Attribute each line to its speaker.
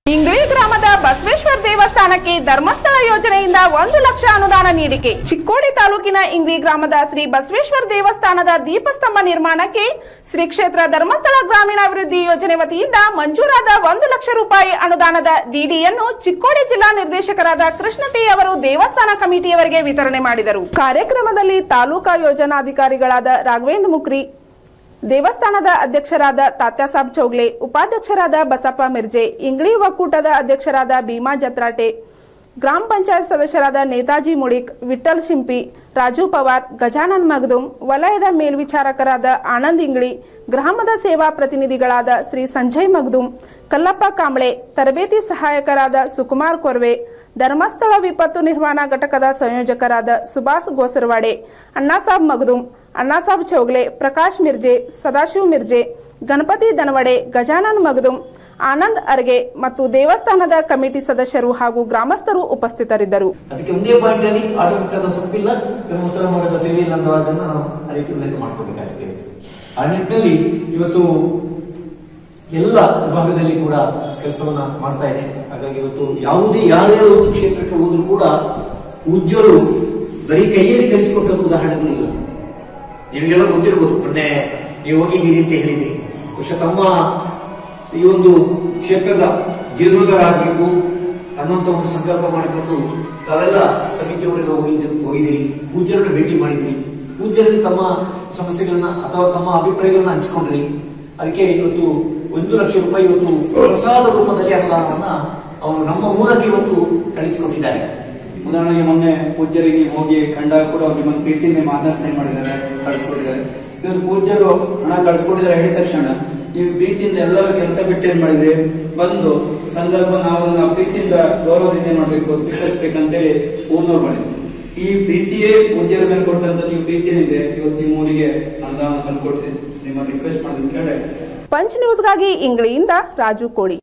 Speaker 1: ಇಂಗ್ಳಿ ಗ್ರಾಮದ ಬಸವೇಶ್ವರ ದೇವಸ್ಥಾನಕ್ಕೆ ಧರ್ಮಸ್ಥಳ ಯೋಜನೆಯಿಂದ ಒಂದು ಲಕ್ಷ ಅನುದಾನ ನೀಡಿಕೆ ಚಿಕ್ಕೋಡಿ ತಾಲೂಕಿನ ಇಂಗ್ಳಿ ಗ್ರಾಮದ ಶ್ರೀ ಬಸವೇಶ್ವರ ದೇವಸ್ಥಾನದ ದೀಪಸ್ತಂಭ ನಿರ್ಮಾಣಕ್ಕೆ ಶ್ರೀ ಕ್ಷೇತ್ರ ಧರ್ಮಸ್ಥಳ ಗ್ರಾಮೀಣಾಭಿವೃದ್ಧಿ ಯೋಜನೆ ವತಿಯಿಂದ ಮಂಜೂರಾದ ಒಂದು ಲಕ್ಷ ರೂಪಾಯಿ ಅನುದಾನದ ಡಿಡಿಯನ್ನು ಚಿಕ್ಕೋಡಿ ಜಿಲ್ಲಾ ನಿರ್ದೇಶಕರಾದ ಕೃಷ್ಣ ಟಿ ಅವರು ದೇವಸ್ಥಾನ ಕಮಿಟಿಯವರಿಗೆ ವಿತರಣೆ ಮಾಡಿದರು ಕಾರ್ಯಕ್ರಮದಲ್ಲಿ ತಾಲೂಕಾ ಯೋಜನಾಧಿಕಾರಿಗಳಾದ ರಾಘವೇಂದ್ರ ಮುಕ್ರಿ ದೇವಸ್ಥಾನದ ಅಧ್ಯಕ್ಷರಾದ ತಾತ್ಯಾಸಾಬ್ ಚೌಗ್ಲೆ ಉಪಾಧ್ಯಕ್ಷರಾದ ಬಸಪ್ಪ ಮಿರ್ಜೆ ಇಂಗ್ಳಿ ಒಕ್ಕೂಟದ ಅಧ್ಯಕ್ಷರಾದ ಭೀಮಾ ಜತ್ರಾಟೆ ಗ್ರಾಮ ಪಂಚಾಯತ್ ಸದಸ್ಯರಾದ ನೇತಾಜಿ ಮುಳಿಕ್ ವಿಠಲ್ ಶಿಂಪಿ ರಾಜು ಪವಾರ್ ಗಜಾನನ್ ಮಗದುಂ ವಲಯದ ಮೇಲ್ವಿಚಾರಕರಾದ ಆನಂದ್ ಇಂಗ್ಳಿ ಗ್ರಾಮದ ಸೇವಾ ಪ್ರತಿನಿಧಿಗಳಾದ ಶ್ರೀ ಸಂಜಯ್ ಮಗ್ದುಂ ಕಲ್ಲಪ್ಪ ಕಾಂಬ್ಳೆ ತರಬೇತಿ ಸಹಾಯಕರಾದ ಸುಕುಮಾರ್ ಕೊರ್ವೆ ಧರ್ಮಸ್ಥಳ ವಿಪತ್ತು ನಿರ್ವಹಣಾ ಘಟಕದ ಸಂಯೋಜಕರಾದ ಸುಭಾಷ್ ಗೋಸರವಾಡೆ ಅಣ್ಣಾಸಾಬ್ ಮಗದುಂ ಅಣ್ಣಾಸಾಬ್ ಚೌಗ್ಲೆ ಪ್ರಕಾಶ್ ಮಿರ್ಜೆ ಸದಾಶಿವ್ ಮಿರ್ಜೆ ಗಣಪತಿ ದನವಡೆ ಗಜಾನನ್ ಮಗದುಂ ಆನಂದ್ ಅರ್ಗೆ ಮತ್ತು ದೇವಸ್ಥಾನದ ಕಮಿಟಿ ಸದಸ್ಯರು ಹಾಗೂ ಗ್ರಾಮಸ್ಥರು ಉಪಸ್ಥಿತರಿದ್ದರು
Speaker 2: ಅದಕ್ಕೆ ಒಂದೇ ಪಾಯಿಂಟ್ ಅಲ್ಲಿ ಆಡಳಿತದ ಸೊಪ್ಪಿಲ್ಲ ಧರ್ಮಸ್ಥಳ ಮಠದ ಸೇವೆ ಇಲ್ಲ ಅನ್ನೋದನ್ನ ನಾವು ಆ ರೀತಿ ಉಲ್ಲೇಖ ಮಾಡ್ಕೋಬೇಕಾಗುತ್ತೆ ಆ ನಿಟ್ಟಿನಲ್ಲಿ ಇವತ್ತು ಎಲ್ಲ ವಿಭಾಗದಲ್ಲಿ ಕೂಡ ಕೆಲಸವನ್ನ ಮಾಡ್ತಾ ಇದೆ ಹಾಗಾಗಿ ಇವತ್ತು ಯಾವುದೇ ಯಾರೇ ಒಂದು ಕ್ಷೇತ್ರಕ್ಕೆ ಹೋದ್ರು ಕೂಡ ಉಜ್ಜರು ಬರೀ ಕೈಯಲ್ಲಿ ಕಲಿಸಿಕೊಟ್ಟ ಉದಾಹರಣೆಗಳಿಲ್ಲ ನಿಮಗೆಲ್ಲ ಗೊತ್ತಿರ್ಬೋದು ಮೊನ್ನೆ ನೀವು ಹೋಗಿದ್ದೀರಿ ಅಂತ ಹೇಳಿದ್ದೀರಿ ಬಹುಶಃ ತಮ್ಮ ಈ ಒಂದು ಕ್ಷೇತ್ರದ ಜೀರ್ಣೋದ್ಧಾರ ಆಗಬೇಕು ಅನ್ನುವಂತ ಒಂದು ಸಂಕಲ್ಪ ಮಾಡಿಕೊಂಡು ತಾವೆಲ್ಲ ಸಮಿತಿಯವರೆಲ್ಲ ಹೋಗಿದ್ದು ಹೋಗಿದ್ದೀರಿ ಪೂಜ್ಯರನ್ನು ಭೇಟಿ ಮಾಡಿದಿರಿ ಪೂಜ್ಯರಲ್ಲಿ ತಮ್ಮ ಸಮಸ್ಯೆಗಳನ್ನ ಅಥವಾ ತಮ್ಮ ಅಭಿಪ್ರಾಯಗಳನ್ನ ಹಂಚಿಕೊಂಡ್ರಿ ಅದಕ್ಕೆ ಇವತ್ತು ಒಂದು ಲಕ್ಷ ರೂಪಾಯಿ ಇವತ್ತು ಪ್ರಸಾದ ರೂಪದಲ್ಲಿ ಅನುದಾನವನ್ನ ಅವರು ನಮ್ಮ ಮೂಲಕ ಇವತ್ತು ಕಳಿಸಿಕೊಟ್ಟಿದ್ದಾರೆ
Speaker 3: ಉದಾಹರಣೆಗೆ ಮೊನ್ನೆ ಪೂಜ್ಯರಿಗೆ ಹೋಗಿ ಕಂಡಾಗ ಕೂಡ ಅವ್ರು ನಿಮ್ಮನ್ನು ಪ್ರೀತಿಯಿಂದ ಮಾತನಾಡಿಸಿ ಮಾಡಿದ್ದಾರೆ ಕಳಿಸ್ಕೊಟ್ಟಿದ್ದಾರೆ ಇವತ್ತು ಪೂಜ್ಯರು ಹಣ ಕಳಿಸ್ಕೊಟ್ಟಿದ್ದಾರೆ ಹೇಳಿದ ತಕ್ಷಣ ನೀವು ಪ್ರೀತಿಯಿಂದ ಎಲ್ಲರೂ ಕೆಲಸ ಬಿಟ್ಟು ಏನ್ ಮಾಡಿದ್ರಿ ಬಂದು ಸಂದರ್ಭ ನಾವು ಅದನ್ನ ಪ್ರೀತಿಯಿಂದ ಗೌರವದಿಂದ ಏನ್ ಮಾಡ್ಬೇಕು ಸ್ವೀಕರಿಸ್ಬೇಕಂತೇಳಿ ಊರ್ನವ್ರು ಮಾಡಿದ್ರು ಈ ಪ್ರೀತಿಯೇ ಪೂಜ್ಯರ ಮೇಲೆ ಕೊಟ್ಟಂತ ನೀವು ಪ್ರೀತಿ ಏನಿದೆ ಇವತ್ತು ನಿಮ್ಮ ಊರಿಗೆ ಅನುದಾನ ತಂದು ಕೊಟ್ಟಿದೆ ನಿಮ್ಮ ರಿಕ್ವೆಸ್ಟ್ ಮಾಡಿದ್ರೆ ಕೇಳಿ
Speaker 1: ಪಂಚ್ ನ್ಯೂಸ್ಗಾಗಿ ಇಂಗ್ಳಿಯಿಂದ ರಾಜು ಕೋಳಿ